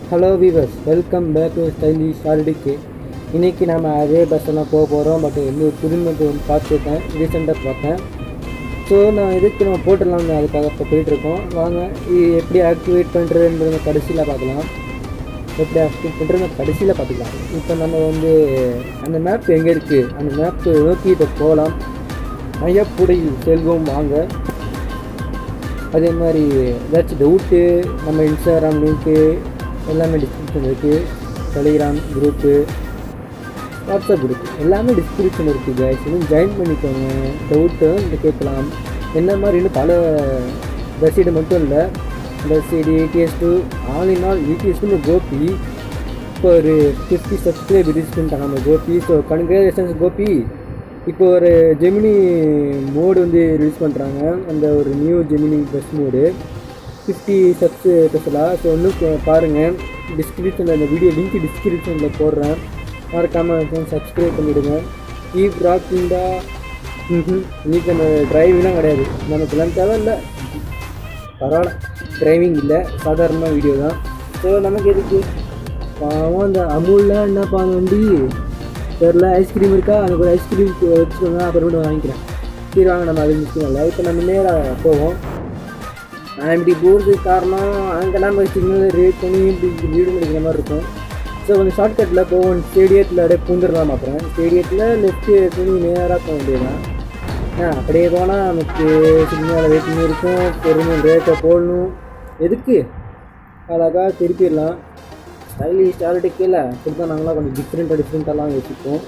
hello viewers welcome back to stylish ஆல்ரெடிக்கு இன்றைக்கி நம்ம அதே பஸ்ஸெல்லாம் போக போகிறோம் பட் இன்னும் புதுமைக்கு ஒன்று பார்த்துருக்கேன் ரீசெண்டாக பார்த்தேன் ஸோ நான் எதுக்கு நம்ம போட்டுடலாம்னு அதுக்காக இப்போ போயிட்டுருக்கோம் வாங்க இது எப்படி ஆக்டிவேட் பண்ணுறதுன்றத கடைசியில் பார்க்கலாம் எப்படி ஆக்டிவேட் பண்ணுறது கடைசியில் பார்த்துக்கலாம் இப்போ நம்ம வந்து அந்த மேப் எங்கே இருக்குது அந்த மேப்பு நோக்கி இப்போ போகலாம் ஐயப்புடையில் செல்வோம் வாங்க அதே மாதிரி ஏதாச்சும் டவுட்டு நம்ம இன்ஸ்டாகிராம் லிங்க்கு எல்லாமே டிஸ்கிரிப்ஷன் இருக்குது டெலிகிராம் குரூப்பு வாட்ஸ்அப் குரூப் எல்லாமே டிஸ்கிரிப்ஷன் இருக்குது guys இன்னும் ஜாயின் பண்ணிக்கோங்க டவுட்டு இந்த கேட்கலாம் என்ன மாதிரின்னு பல பஸ்ஸீடு மட்டும் இல்லை BUSSID ATS two all in all ATS two Gopi இப்போ ஒரு ஃபிஃப்டி சப்ஸ்கிரைப் ரீச் பண்ணிட்டாங்க நம்ம கோபி ஸோ கன்கிரேஷன்ஸ் கோபி இப்போ ஒரு ஜெமினி மோடு வந்து ரிலீஸ் பண்ணுறாங்க அந்த ஒரு new Gemini bus mod fifty subs ஸ்பெஷலாக ஸோ இன்னும் கொ- பாருங்கள் டிஸ்கிரிப்ஷனில் அந்த வீடியோ லிங்க் டிஸ்கிரிப்ஷனில் போடுறேன் மறக்காமல் சப்ஸ்கிரைப் பண்ணிவிடுங்க கீப் ராக்கிண்டா ம் இன்னைக்கு நம்ம டிரைவிங்லாம் கிடையாது நமக்குலாம் தேவையில்லை பரவாயில்ல டிரைவிங் இல்லை சாதாரண வீடியோ தான் ஸோ நமக்கு எதுக்கு பாவம் அந்த அமுல்லாம் என்னப்பா அந்த வண்டி தெரில ஐஸ்கிரீம் இருக்கா எனக்கு ஒரு ஐஸ்கிரீம் வச்சுக்கோங்க அப்புறமேட்டு வாங்கிக்கிறேன் சரி வாங்க நம்ம அது முக்கியம் இல்லை இப்போ நம்ம நேராக போவோம் நான் இப்படி போகிறதுக்கு காரணம் அங்கெல்லாம் போய் சிக்னல் ரேட் பண்ணி இப்படி வீடு முடிக்கிற மாதிரி இருக்கும் ஸோ கொஞ்சம் ஷார்ட்கட்டில் போவோம் ஸ்டேடியத்தில் அப்படியே பூந்துடலாம் அப்புறம் ஸ்டேடியத்தில் லெஃப்ட் பண்ணி நேராக போக வேண்டியதுதான் ஆ அப்படியே போனால் நமக்கு சிக்னல் வெயிட்டிங் இருக்கும் பொறுமையாக ரேட்டை போடணும் எதுக்கு அழகாக திருப்பிடலாம் ஸ்டைலிஷ் ஆல்ரெடி கீழே அப்படி தான் நாங்களாம் கொஞ்சம் டிஃப்ரெண்ட்டாக டிஃப்ரெண்ட்டாலாம் யோசிப்போம்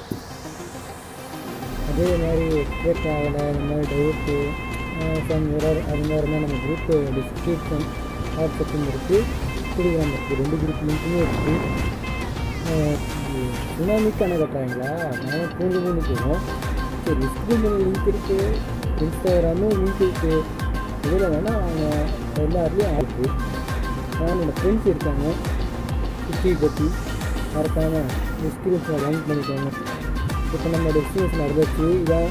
அதே மாதிரி எக்ஸ்பிரஸ் ஆகலை இந்த மாதிரி டவுட்டு சம் எரர் அது மாதிரி இருந்தால் நம்ம குரூப் டிஸ்கிரிப்ஷன் வாட்ஸ்அப்பும் இருக்குது டெலிகிராம் இருக்குது ரெண்டு குரூப் லிங்க்குமே இருக்குது சுனாமிக்கு அணை கட்டுறாங்களா நான் பூண்டு பூண்டு போவோம் சரி டிஸ்கிரிப்ஷன் லிங்க் இருக்குது இன்ஸ்டாகிராமும் லிங்க் இருக்குது இதில் வேணால் அவங்க எல்லாத்துலேயும் ஆயிருக்கு நான் என்னோடய ஃப்ரெண்ட்ஸ் இருக்காங்க சுற்றி பற்றி மறக்காமல் டிஸ்கிரிப்ஷனில் லிங்க் பண்ணிக்கோங்க இப்போ நம்ம டெஸ்டினேஷன் அடைச்சி இதான்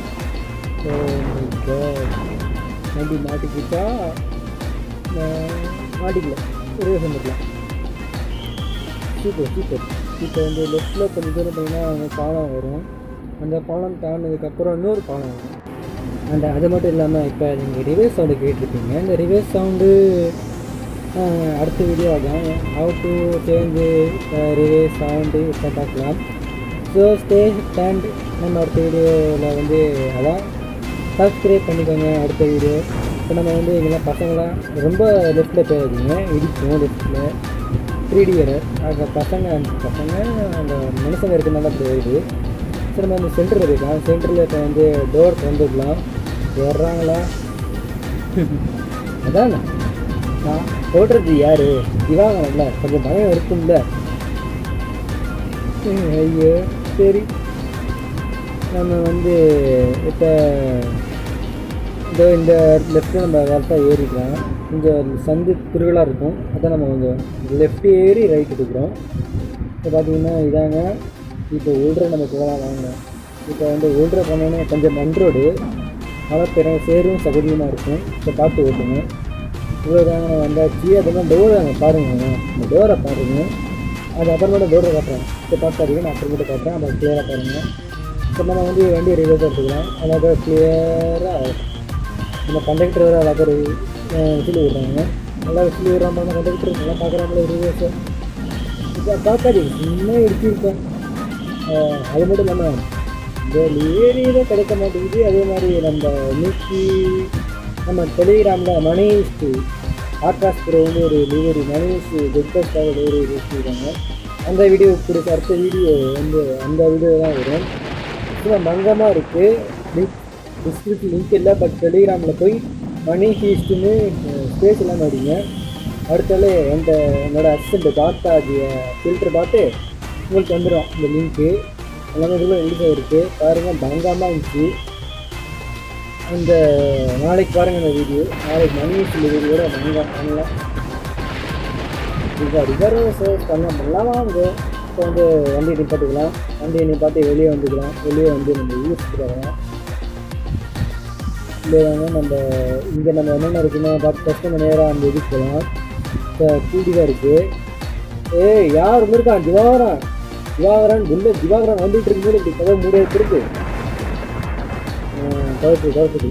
வண்டி மாட்டிக்கிட்டா நான் மாட்டிக்கல ஒரே வந்துடலாம் சூப்பர் சூப்பர் இப்போ வந்து லெஃப்ட்டில் கொஞ்சம் தூரம் போனீங்கன்னா அங்கே பாலம் வரும் அந்த பாலம் தாண்டினதுக்கப்புறம் இன்னொரு பாலம் வரும் அண்ட் அது மட்டும் இல்லாமல் இப்போ நீங்கள் ரிவேஸ் சவுண்டு கேட்டிருப்பீங்க இந்த ரிவேஸ் சவுண்டு அடுத்த வீடியோ தான் how to change reverse sound இப்போ பார்க்கலாம் ஸோ ஸ்டே ஸ்டாண்ட் நம்ம அடுத்த வீடியோவில் வந்து அதான் சப்ஸ்கிரைப் பண்ணிக்கோங்க அடுத்த வீடியோ இப்போ நம்ம வந்து எங்கெல்லாம் பசங்களாம் ரொம்ப லெஃப்ட்டில் போயிருக்கீங்க இடிக்கும் லெஃப்ட்டில் த்ரீ டி எரர் அங்கே பசங்க அந்த பசங்க அந்த மனுஷங்க இருக்கிறனால அப்படி வருது சரி நம்ம அந்த சென்டரில் இருக்கலாம் சென்டரில் இப்போ வந்து டோர் திறந்துக்கலாம் வர்றாங்களா அதான் நான் ஓடுறது யாரு இவாங்கல்ல கொஞ்சம் பயம் இருக்கும்ல ஹம், ஐயோ சரி நம்ம வந்து இப்போ இந்த இந்த லெஃப்ட்டில் நம்ம கரெக்டாக ஏறிக்கலாம் இங்கே சந்து குறுகலாக இருக்கும் அதான் நம்ம கொஞ்சம் லெஃப்ட் ஏறி ரைட் எடுக்கிறோம் இப்போ பார்த்தீங்கன்னா இதாங்க இப்போ உள்ற நம்ம போகலாம் வாங்க இப்போ வந்து உள்ற போனோன்னே கொஞ்சம் மண் ரோடு மழை பெரும் சேரும் சகதியமாக இருக்கும் இப்போ பார்த்து ஓட்டுங்க இவ்வளோ தாங்க நான் வந்தாச்சு அதெல்லாம் டோரை அங்கே பாருங்க இந்த டோரை பாருங்க அது அப்புறமேட்டு டோரை காட்டுறேன் இப்போ பார்த்தாதீங்க நான் அப்புறமேட்டு காட்டுறேன் அதை கிளியராக பாருங்கள் இப்போ நம்ம வந்து வண்டியை ரிவர்ஸ் எடுத்துக்கலாம் அழகாக கிளியராக நம்ம கண்டக்டர் வேறு அழகாக ஒரு விசில் விடுறாங்க நல்லா விசில் விடுறாங்க கண்டக்டர் நல்லா பார்க்குறாங்களே ரிவர்ஸை இப்போ பார்க்காதீங்க இன்னும் எடுத்திருக்கேன் அது மட்டும் இல்லாமல் இந்த ஏரியில் கிடைக்க மாட்டேங்குது அதே மாதிரி நம்ம இன்னைக்கு நம்ம டெலிகிராமில் மணிஷ் ஆர்காஸ் ப்ரோன்னு ஒரு டெலிவரி மணிஷ் பெஸ்ட்டாக டெலிவரி வச்சுருக்காங்க அந்த வீடியோ கொடுத்த அடுத்த வீடியோ வந்து அந்த வீடியோ தான் வரும் சும்மா மங்கமாக இருக்குது லிங்க் டிஸ்கிரிப்ஷன் லிங்க் இல்லை பட் டெலிகிராமில் போய் மணி ஹீஸ்ட்டுன்னு ஸ்பேஸ் இல்லாமல் அடிங்க அடுத்தால எந்த என்னோட அசிஸ்டண்ட் பார்த்தா அது ஃபில்டர் பார்த்து உங்களுக்கு வந்துடும் இந்த லிங்க்கு எல்லாமே இதில் ரிலீஸ் ஆகிருக்கு பாருங்கள் பயங்கரமாக இருந்துச்சு அந்த நாளைக்கு பாருங்கள் இந்த வீடியோ நாளைக்கு மணி ஹீஸ்ட் வீடியோட பயங்கரம் பண்ணலாம் இது ரிசர்வ் பண்ணலாம் பண்ணலாம் வாங்க இப்போ வந்து வண்டியை நிப்பாட்டிக்கலாம் வண்டியை நிப்பாட்டி வெளியே வந்துக்கலாம் வெளியே வந்து நம்ம யூஸ் வரலாம் இல்லையாங்க நம்ம இங்கே நம்ம என்னென்ன இருக்குன்னு பார்த்து ஃபஸ்ட்டு நம்ம நேராக அந்த இதுக்கு போகலாம் இப்போ கூடி தான் இருக்குது ஏய் யார் இருக்கான் திவாகரன் திவாகரன் புல்ல திவாகரன் வந்துட்டு இருக்கும்போது இப்படி கதை மூடிய இருக்கு கவுத்து கவுத்துக்கு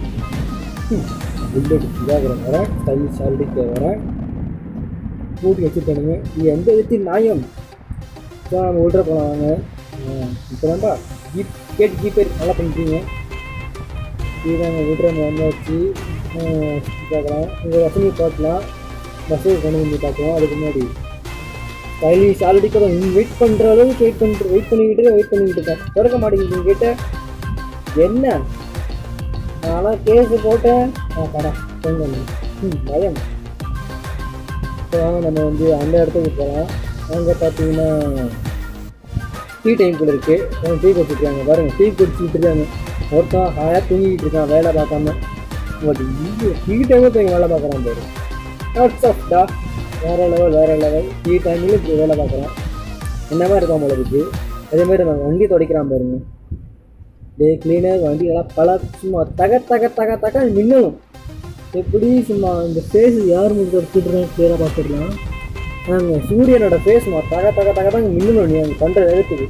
புல்லட் திவாகரன் வரேன் ஸ்டைலிஷ் சால்டிக்கு வரேன் மூடி வச்சுட்டானுங்க இது எந்த விதத்தில் நியாயம் ஸோ நம்ம விட்ற போகலாம் வாங்க இப்போ தான்ப்பா ஜீப் கேட்டு ஜிபே நல்லா பண்ணிட்டீங்க இதுதாங்க விட்றவங்க வந்தாச்சு சுற்றி பார்க்கலாம் உங்கள் வசதி பார்க்கலாம் பஸ்ஸை கொண்டு வந்து பார்க்கலாம் அதுக்கு முன்னாடி ஸ்டைலிஷ் ஆல்ரெடி கூட வெயிட் பண்ணுற அளவுக்கு வெயிட் பண்ணிட்டு வெயிட் பண்ணிக்கிட்டு வெயிட் பண்ணிக்கிட்டு இருக்கேன் திறக்க மாட்டேங்குது கேட்ட என்ன நான்லாம் கேஸு போட்டேன் ஆ கடா கொஞ்சம் ம் பயம் இப்போ வாங்க நம்ம வந்து அந்த இடத்துக்கு போகலாம் அங்கே பார்த்தீங்கன்னா டீ டைம்குள்ள இருக்கு டீ குடிச்சிருக்காங்க பாருங்க டீ குடிச்சிட்டு இருக்காங்க ஒருத்தன் ஹாயாக தூங்கிட்டு இருக்கான் வேலை பார்க்காம பட் இங்கே டீ டைமில் போய் வேலை பார்க்குறான் பாரு நாட்ஸ் ஆஃப் டா வேற லெவல் வேற லெவல் டீ டைம்ல இப்படி வேலை பார்க்குறான் என்ன மாதிரி இருக்கான் போல இருக்கு அதே மாதிரி நம்ம வண்டி துடைக்கிறான் பாருங்க டே கிளீனர் வண்டி எல்லாம் பல சும்மா தக தக தக தக மின்னணும் எப்படி சும்மா இந்த ஃபேஸ் யார் முடிஞ்சு எடுத்துட்டுறேன் கிளியராக பார்த்துடலாம் நாங்கள் சூரியனோட ஃபேஸ் சும்மா தக தக தக தாங்க மின்னணும் நீ அங்கே பண்ணுற இடத்துக்கு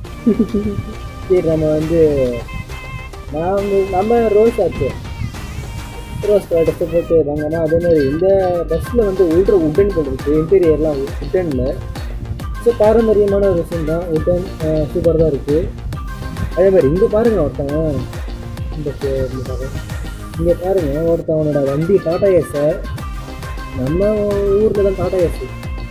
சரி நம்ம வந்து நான் வந்து நம்ம ரோஸ் ஆச்சு ரோஸ் ட்ரெஸ்ஸை போட்டு வாங்கினா அதே மாதிரி இந்த பஸ்ஸில் வந்து உள்ட்ர உட்டன் போட்டுருக்கு இன்டீரியர்லாம் உட்டனில் ஸோ பாரம்பரியமான ஒரு விஷயம் தான் உட்டன் சூப்பர் தான் இருக்குது அதே மாதிரி இங்கே பாருங்க ஒருத்தன் இந்த இங்கே பாருங்க ஒருத்தவனோட வண்டி டாடா ஏஸை நம்ம ஊரில் தான் டாடா ஏஸ்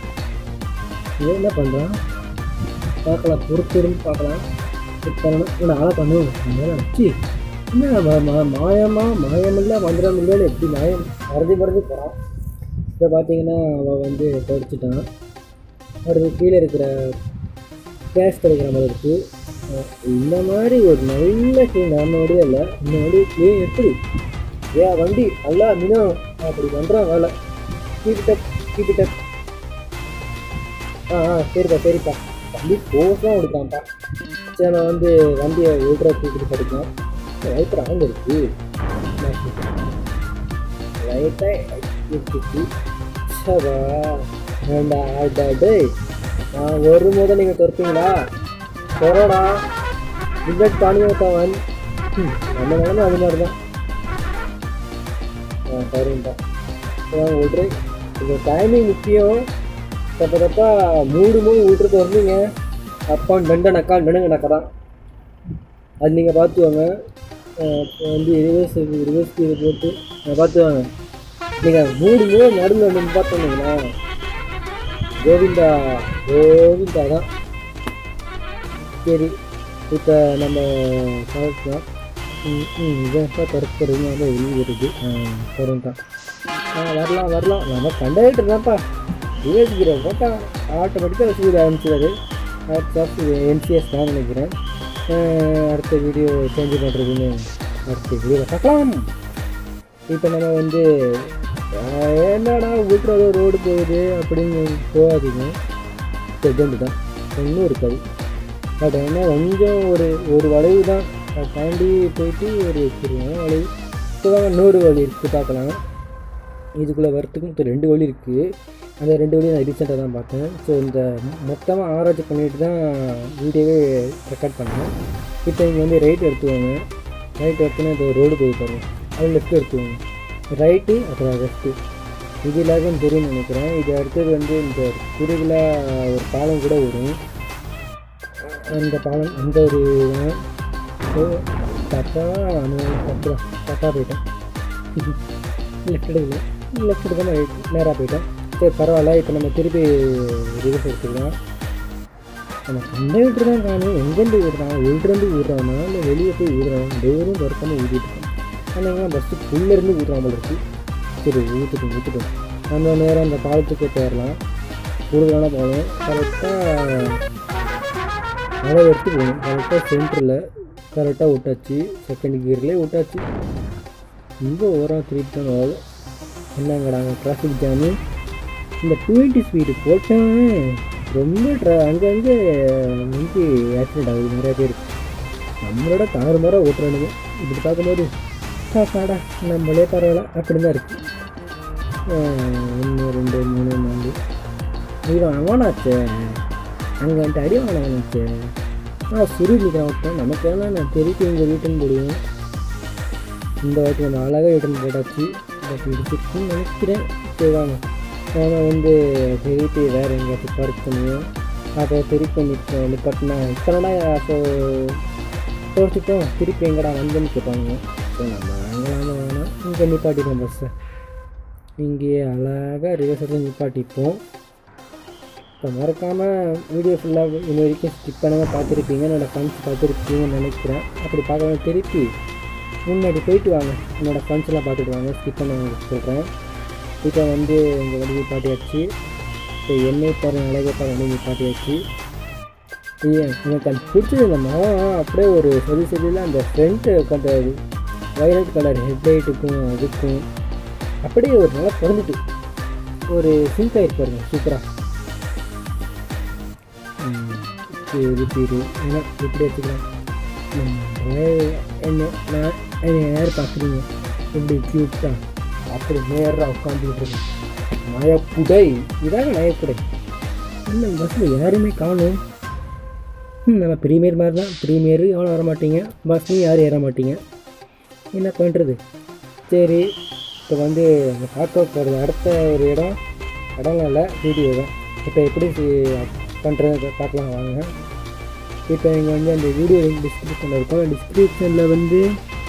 இவன் என்ன பண்ணுறான் பார்க்கலாம் பொறுத்திருந்து பார்க்கலாம் செக் பண்ணணும் இவனை ஆளை பண்ணுவோம் வச்சு என்ன ம- ம- மாயமா மாயம் இல்லை மந்திரம் இல்லைன்னு எப்படி மாயம் மறந்து மறந்து போகிறான் இப்போ பார்த்தீங்கன்னா அவள் வந்து படிச்சுட்டான் அடுத்து கீழே இருக்கிற கேஷ் கிடைக்கிற மாதிரி இருக்குது அஹ் இந்த மாதிரி ஒரு நல்ல சீன் நம்மளுடைய இல்லை இந்த வண்டி ஏ எப்படி ஏ வண்டி நல்லா மினம் அப்படி பண்ணுறான் வேலை கீப்பிட்ட கீப்பிட்ட ஆ ஆ சரிப்பா சரிப்பா வண்டி போஸாக கொடுத்தான்ப்பா சரி நான் வந்து வண்டியை ஓட்டுற தூக்கிட்டு படிப்பேன் லைட்டர் ஆங்க இருக்கு லைட்டாக இருக்கு சபா வேண்டா ஆடா டேய் நான் ஒரு முதல் நீங்கள் துறப்பீங்களா கொரோனா புல்லட் தானியத்தவன் ம், நம்ம நிலமை அது மாதிரி தான் ஆ சரிங்கப்பா விட்ரு இந்த டைமிங் முக்கியம் தப்ப தப்பா மூடு மூணு விட்றது வந்தீங்க அப்பா டண்ட நக்கா டண்டுங்க நக்கா தான் அது நீங்கள் பார்த்துவாங்க இப்போ வந்து ரிவர்ஸ் ரிவர்ஸ் கீழே போட்டு அதை பார்த்துவாங்க நீங்கள் மூடு மூணு நடுவில் வந்து பார்த்தோன்னீங்களா கோவிந்தா கோவிந்தா தான் சரி இப்போ நம்ம பார்க்கலாம் ம் ம் இதான் திறக்கிறது வந்து வெளியே வருது திறந்தா ஆ வரலாம் வரலாம் நம்ம கண்டக்டர் தான்ப்பா யோசிக்கிற போட்டா ஆட்டோமேட்டிக்காக வச்சுக்கிற ஆரம்பிச்சிடாரு வாட்ஸ்அப் என்சிஎஸ் தான் நினைக்கிறேன் ஆஹ் அடுத்த வீடியோ சேஞ்ச் பண்ணுறதுன்னு அடுத்த வீடியோ பார்க்கலாம் இப்போ நம்ம வந்து ஆஹ் என்னடா விட்டுறது ரோடு போகுது அப்படின்னு போகாதீங்க செகண்ட் தான் ஒன்றும் இருக்காது பட் என்ன கொஞ்சம் ஒரு ஒரு வளைவு தான் அதை தாண்டி போயிட்டு ஒரு வச்சுருவோம் வளைவு இப்போ வாங்க இன்னொரு வழி இருக்குது பார்க்கலாம் இதுக்குள்ளே வரத்துக்கு இப்போ ரெண்டு வழி இருக்குது அந்த ரெண்டு வழியும் நான் ரீசெண்டாக தான் பார்த்தேன் ஸோ இந்த மொத்தமாக ஆராய்ச்சி பண்ணிட்டு தான் வீடியோவே ரெக்கார்ட் பண்ணேன் இப்போ இங்கே வந்து ரைட் எடுத்துவாங்க ரைட் எடுத்துனா இந்த ரோடு போய் பாருங்க அது லெஃப்ட் எடுத்துவாங்க ரைட்டு அப்புறம் லெஃப்ட்டு இது எல்லாருக்கும் தெரியும்னு நினைக்கிறேன் இது அடுத்தது வந்து இந்த குறுகலாக ஒரு பாலம் கூட வரும் அந்த பாலம் அந்த ஒரு ஸோ தப்பாக தப்பு தான் தப்பாக போயிட்டேன் லெஃப்ட் எடுக்கல லெஃப்ட் எடுக்காமல் ரைட் நேராக போயிட்டேன் சரி பரவாயில்ல இப்போ நம்ம திருப்பி ரிவர்ஸ் எடுத்துக்கலாம் நம்ம கண்டக்டர் தான் காணும் எங்கேருந்து விடுறான் உள்ளிருந்து விடுறானா இல்லை வெளியே போய் விடுறான் டோரும் திறக்காமல் ஊதிட்டு இருக்கான் ஆனால் பஸ்ஸு உள்ளேருந்து விடுறான் போல இருக்கு சரி ஊற்றுட்டும் ஊற்றுட்டும் நம்ம நேரம் அந்த பாலத்துக்கு போயிடலாம் கூடுதலான பாலம் கரெக்டாக அதை எடுத்து போகணும் கரெக்டாக சென்டரில் கரெக்டாக விட்டாச்சு செகண்ட் கியர்லேயே விட்டாச்சு இங்கே ஓரம் திருப்பி தான் வரும் என்னங்கடா டிராஃபிக் ஜாமு இந்த டுவெண்ட்டி ஸ்பீடு போட்டேன் ரொம்ப ட்ரா அங்கங்கே வந்து ஆக்சிடென்ட் ஆகுது நிறைய பேர் நம்மளோட தாறுமாறாக ஓட்டுறானுங்க இப்படி பார்க்கும்போது சாப்பாடா நம்மளே பரவாயில்ல அப்படி தான் இருக்குது ஒன்று ரெண்டு மூணு நாலு இவன் அவனாச்சே அங்கே வந்துட்டு அடி வாங்கினாச்சே ஆ சுருளிக்கிறான் ஒருத்தன் நமக்கு என்ன நான் திருப்பி எங்கள் வீட்டுன்னு போடுவேன் இந்த வாட்டி நம்ம அழகாக ரிட்டர்ன் போட்டாச்சு பட் இருக்குன்னு நினைக்கிறேன் சரி வாங்க ஆனால் வந்து திருப்பி வேறு எங்கேயாச்சும் பார்க் பண்ணுவோம் அப்போ திருப்பி நிற்க நிப்பாட்டினா இத்தனடா ஸோ தோச்சிட்டோம் திருப்பி எங்கடா வந்தேன்னு கேட்பாங்க ஸோ நம்ம அங்கெல்லாம் வேணாம் இங்கே நிப்பாட்டிப்போம் பஸ்ஸை இங்கேயே அழகாக ரிவர்ஸில் நிப்பாட்டிப்போம் இப்போ மறக்காமல் வீடியோ ஃபுல்லாக இன்ன வரைக்கும் ஸ்கிப் பண்ணாமல் பார்த்துருப்பீங்க என்னோடய ஃப்ரெண்ட்ஸ் பார்த்துருப்பீங்கன்னு நினைக்கிறேன் அப்படி பார்க்காம திருப்பி முன்னாடி போயிட்டு வாங்க என்னோடய ஃப்ரெண்ட்ஸ்லாம் பார்த்துட்டு வாங்க ஸ்கிப் பண்ண சொல்கிறேன் இப்போ வந்து எங்கள் வண்டி பாட்டியாச்சு இப்போ என்னை பாரு அழகை பாரு வண்டி பாட்டியாச்சு ஏன் எனக்கு அது பிடிச்சது இந்த மரம் அப்படியே ஒரு செதி செதியில் அந்த ஃப்ரண்ட்டு அந்த வயலட் கலர் ஹெட்லைட்டுக்கும் அதுக்கும் அப்படியே ஒரு நல்லா பிறந்துட்டு ஒரு சிங்க் ஆகிருக்கு பாருங்க சூப்பராக ரிப்பீரு ஏன்னா எப்படி வச்சுக்கலாம் என்ன நான் என்னை யார் பார்க்குறீங்க எப்படி க்யூட்டாக அப்படி நேராக உட்காந்துக்கிட்டு இருக்கேன் நயப்புடை இதாங்க நயப்புடை இல்லை பஸ்ஸில் யாருமே காணும் ம், நம்ம ப்ரீமியர் மாதிரி தான் ப்ரீமியர் எவ்வளோ வர மாட்டீங்க பஸ்லையும் யாரும் ஏற மாட்டீங்க என்ன பண்ணுறது சரி இப்போ வந்து நம்ம பார்க்க போகிறது அடுத்த ஒரு இடம் இடம்லாம் இல்லை வீடியோ தான் இப்போ எப்படி பண்ணுறது பார்க்கலாம் வாங்க இப்போ இங்கே வந்து அந்த வீடியோ லிங்க் டிஸ்கிரிப்ஷனில் இருக்கும் டிஸ்கிரிப்ஷனில் வந்து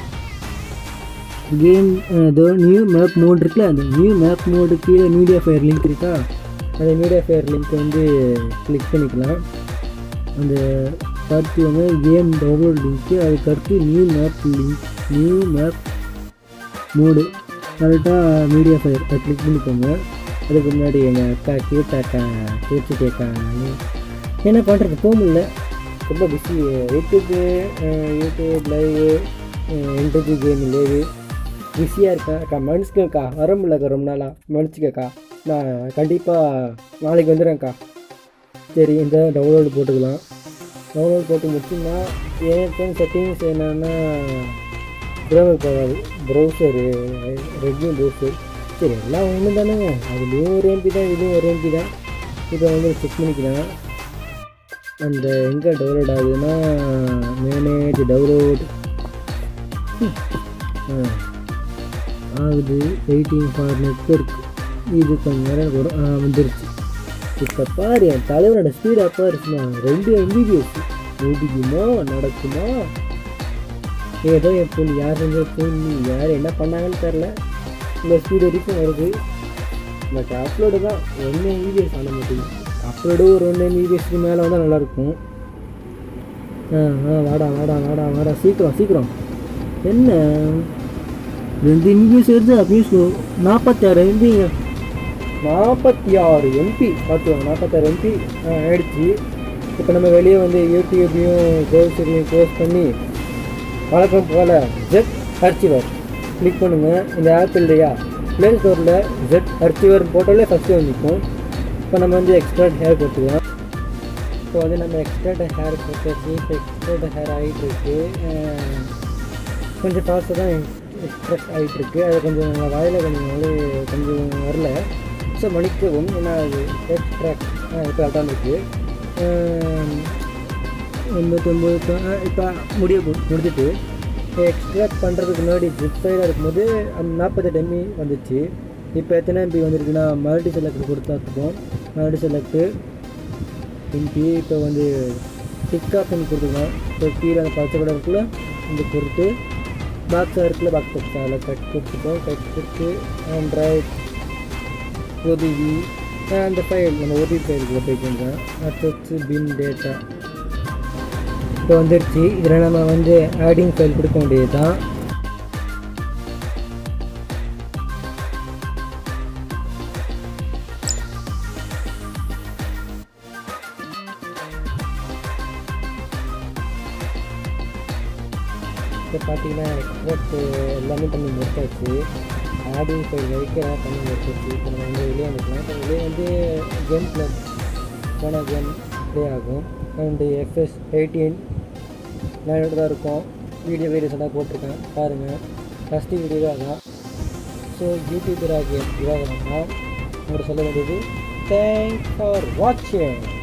கேம் ஏதோ நியூ மேப் மோட் இருக்குல்ல அந்த நியூ மேப் மோடு கீழே மீடியா ஃபயர் லிங்க் இருக்கா அந்த மீடியா ஃபயர் லிங்க் வந்து கிளிக் பண்ணிக்கலாம் அந்த பார்த்துக்கோங்க கேம் டவுன்லோட் லிங்க்கு அதுக்கடுத்து new map link new map mod கரெக்டாக மீடியா ஃபயர் அதை கிளிக் பண்ணிக்கோங்க அதுக்கு முன்னாடி எங்கள் அக்கா கியூட் அக்கா பேச்சு கேட்கா என்ன பண்ணுறது போக முடியல ரொம்ப பிஸி யூடியூப்பு யூடியூப் லைவு என்டர்ஜி கேம் லேவு பிஸியாக இருக்கேன் அக்கா மன்னிச்சுக்கக்கா வர முடியலக்கா ரொம்ப நாளாக மன்னிச்சுக்கக்கா நான் கண்டிப்பாக நாளைக்கு வந்துடுறேன்க்கா சரி இந்த டவுன்லோடு போட்டுக்கலாம் டவுன்லோட் போட்டு முடிச்சுன்னா என் ஃபோன் செட்டிங்ஸ் என்னென்னா ப்ரோமர் போகாது ப்ரௌசரு ரெட்மி ப்ரௌசர் சரி எல்லாம் ஒன்று தானேங்க அதுலேயும் ஒரு எம்பி தான் இதுலேயும் ஒரு எம்பி தான் இப்போ வந்து செக் பண்ணிக்கலாம் அந்த எங்கே டவுன்லோட் ஆகுதுன்னா மேனேஜ் டவுன்லோட் ஆகுது வெயிட்டிங் ஃபார் நெட்ஒர்க் இது கொஞ்சம் நேரம் வரும் ஆ வந்துருச்சு இப்போ பாரு என் தலைவனோட ஸ்பீடாக பாருச்சுமா ரெண்டு எம்பிபிஎஸ் முடிக்குமா நடக்குமா ஏதோ என் பொண்ணு யார் செஞ்ச பொண்ணு யார் என்ன பண்ணாங்கன்னு தெரில இந்த ஸ்பீடு வரைக்கும் வருது பட் அப்லோடு தான் ஒன்று எம்பிபிஎஸ் ஆன மாட்டேங்குது அப்லோடு ஒரு ஒன்று எம்பிபிஎஸ்க்கு மேலே வந்தால் நல்லாயிருக்கும் ஆ ஆ வாடா வாடா வாடா வாடா சீக்கிரம் சீக்கிரம் என்ன ரெண்டு எம்பிபிஎஸ் வருது அப்படின்னு நாற்பத்தாறு எம்பிங்க நாற்பத்தி ஆறு எம்பி பார்த்துக்கோங்க நாற்பத்தாறு எம்பி ஆயிடுச்சு இப்போ நம்ம வெளியே வந்து யூடியூப்பையும் ப்ரௌசரையும் க்ளோஸ் பண்ணி வழக்கம் போல் ஜெட் அர்ச்சிவர் கிளிக் பண்ணுங்கள் இந்த ஆப் இல்லையா ப்ளே ஸ்டோரில் ஜெட் அர்ச்சிவர் போட்டாலே ஃபஸ்ட்டு வந்து நிற்கும் இப்போ நம்ம வந்து எக்ஸ்ட்ராட் ஹேர் போட்டுக்கலாம் இப்போ வந்து நம்ம எக்ஸ்ட்ராட் ஹேர் போட்டாச்சு இப்போ எக்ஸ்ட்ராட் ஹேர் ஆகிட்டு இருக்கு அஹ் கொஞ்சம் ஃபாஸ்ட்டாக தான் எக்ஸ்ட்ராக்ட் ஆகிட்டு இருக்கு அது கொஞ்சம் நம்ம வாயில் கொஞ்சம் வந்து கொஞ்சம் வரல ஸோ மன்னிக்கவும் ஏன்னா அது எக்ஸ்ட்ராக்ட் இப்போ அதான் இருக்குது எண்பத்தொம்பது இப்போ முடிய போ- முடிஞ்சிட்டு இப்போ எக்ஸ்ட்ராக்ட் பண்ணுறதுக்கு முன்னாடி ஜிப் சைடாக இருக்கும்போது அந்த நாற்பத்தெட்டு எம்பி வந்துச்சு இப்போ எத்தனை எம்பி வந்திருக்குன்னா மல்டி செலக்ட் கொடுத்தாத்துப்போம் மல்டி செலக்ட்டு எம்பி இப்போ வந்து டிக் ஆப்ஷன் கொடுத்துக்கலாம் இப்போ கீழே அந்த பச்சை கலர் இருக்குல்ல இந்த பொறுத்து பாக்ஸாக இருக்குல்ல பாக்ஸ் பாக்ஸ் அதில் கட் கொடுத்துப்போம் கட் கொடுத்து ஆண்ட்ராய்ட் ஒதுவி அந்த ஃபைல் நம்ம ஒதுவி ஃபைலுக்குள்ள போய்க்கோங்க அடுத்து பின் டேட்டா இப்போ வந்துருச்சு இதில் நம்ம வந்து ஆடிங் ஃபைல் கொடுக்க வேண்டியது தான் இப்போ பார்த்தீங்கன்னா எக்ஸ்போர்ட் எல்லாமே பண்ணி முடிச்சாச்சு ஆடியோ ஃபைல் வரைக்கும் பண்ணி முடிச்சாச்சு இப்போ நம்ம வந்து வெளியே வந்துக்கலாம் இப்போ வெளியே வந்து கேம் பிளஸ் போன கேம் ப்ளே ஆகும் அண்டு எஃப்எஸ் எயிட்டீன் நான் தான் இருக்கும் வீடியோ வீடியோஸ் எல்லாம் போட்டிருக்கேன் பாருங்கள் ஃபஸ்ட்டு வீடியோ தான் ஸோ யூடியூபர் ஆகிய இவாகனா உங்கள்கிட்ட சொல்ல வேண்டியது தேங்க்ஸ் ஃபார் வாட்சிங்